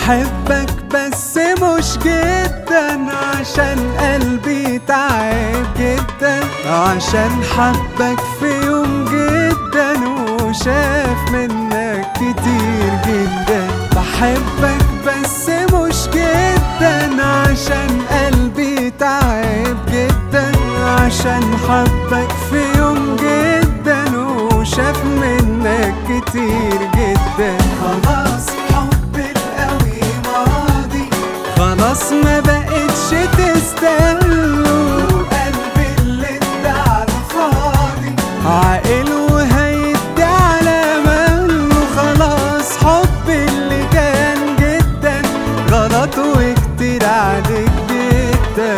بحبك بس مش جدا عشان قلبي تعب جدا عشان حبك في يوم جدا وشاف منك كتير جدا بحبك بس مش جدا عشان قلبي تعب جدا عشان حبك في يوم جدا وشاف منك كتير جدا خلاص حب القوي ماضي خلاص ما بقتش تستاهله وقلبي اللي ادعى فاضي عاقل وهيدي على ماله خلاص حب اللي كان جدا غلط وكتير عليك جدا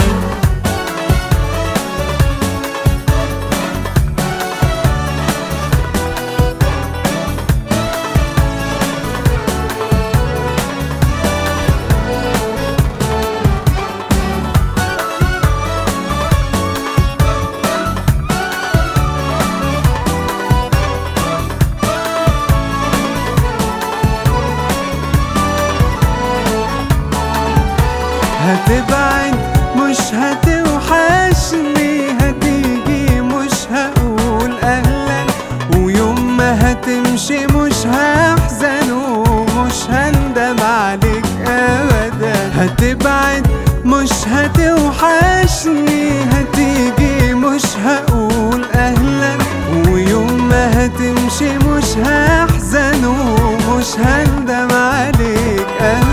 هتبعد مش هتوحشني هتيجي مش هقول اهلا ويوم ما هتمشي مش هحزن ومش هندم عليك ابدا هتبعد مش هتوحشني هتيجي مش هقول اهلا ويوم ما هتمشي مش هحزن ومش هندم عليك ابدا